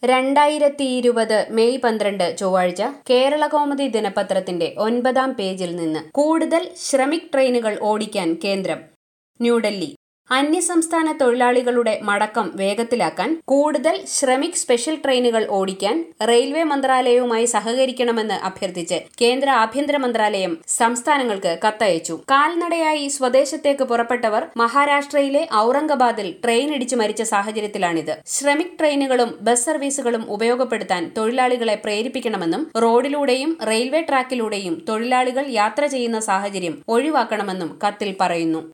രണ്ടായിരത്തി ഇരുപത് മെയ് പന്ത്രണ്ട് ചൊവ്വാഴ്ച കേരള കൗമുദി ദിനപത്രത്തിന്റെ ഒൻപതാം പേജിൽ നിന്ന് കൂടുതൽ ശ്രമിക് ട്രെയിനുകൾ ഓടിക്കാൻ കേന്ദ്രം ന്യൂഡൽഹി അന്യസംസ്ഥാന തൊഴിലാളികളുടെ മടക്കം വേഗത്തിലാക്കാൻ കൂടുതൽ ശ്രമിക് സ്പെഷ്യൽ ട്രെയിനുകൾ ഓടിക്കാൻ റെയിൽവേ മന്ത്രാലയവുമായി സഹകരിക്കണമെന്ന് അഭ്യർത്ഥിച്ച് കേന്ദ്ര ആഭ്യന്തര മന്ത്രാലയം സംസ്ഥാനങ്ങൾക്ക് കത്തയച്ചു കാൽനടയായി സ്വദേശത്തേക്ക് പുറപ്പെട്ടവർ മഹാരാഷ്ട്രയിലെ ഔറംഗബാദിൽ ട്രെയിൻ ഇടിച്ചു മരിച്ച സാഹചര്യത്തിലാണിത് ശ്രമിക് ട്രെയിനുകളും ബസ് സർവീസുകളും ഉപയോഗപ്പെടുത്താൻ തൊഴിലാളികളെ പ്രേരിപ്പിക്കണമെന്നും റോഡിലൂടെയും റെയിൽവേ ട്രാക്കിലൂടെയും തൊഴിലാളികൾ യാത്ര ചെയ്യുന്ന സാഹചര്യം ഒഴിവാക്കണമെന്നും കത്തിൽ പറയുന്നു